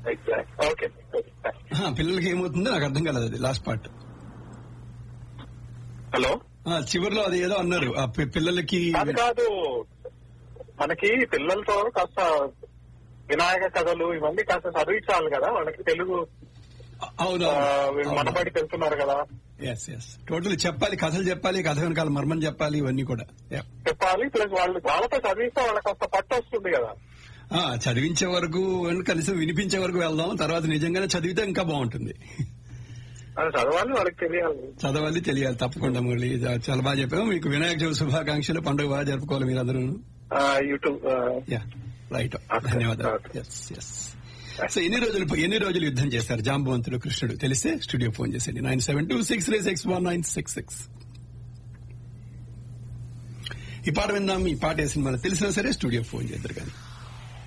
Exact okay ఆ, పిల్లలకి ఏమవుతుందో నాకు అర్థం కాలేదు అది లాస్ట్ పార్ట్ హలో చివరిలో అది ఏదో అన్నారు ఆ పి- పిల్లలకి అది కాదు మనకి పిల్లలతో కాస్త వినాయక కథలు ఇవన్నీ కాస్త చదివించాలి కదా వాళ్ళకి తెలుగు అవును ఆ, వీళ్ళు మనబడికి వెళ్తున్నారు కదా ఎస్ ఎస్ టోటల్ చెప్పాలి కథలు చెప్పాలి కథ వెనకాల మర్మం చెప్పాలి ఇవన్నీ కూడా Yeah. చెప్పాలి ప్లస్ వాళ్ళు వాళ్ళతో చదివిస్తే వాళ్ళకి కాస్త పట్టు వస్తుంది కదా ఆ, చదివించే వరకు కనీసం వినిపించే వరకు వెళ్దాం తర్వాత నిజంగానే చదివితే ఇంకా బాగుంటుంది అది చదవాలి వాళ్ళకి తెలియాలి చదవాలి తెలియాలి తప్పకుండా మురళి చాలా బాగా చెప్పాము మీకు వినాయక చవితి శుభాకాంక్షలు పండుగ బాగా జరుపుకోవాలి మీరందరూ ఆ, యూట్యూబ్ ఆ, యా రైట్ Okay. ధన్యవాదాలు Okay. ఎస్ ఎస్ సో ఎన్ని రోజులు ఎన్ని రోజులు యుద్ధం చేశారు జాంబవంతుడు కృష్ణుడు తెలిస్తే స్టూడియో ఫోన్ చేసేయండి nine seven two six three six one nine six six ఈ పాట విందాం ఈ పాట వేసిన మనకు తెలిసినా సరే స్టూడియో ఫోన్ చేద్దరు కానీ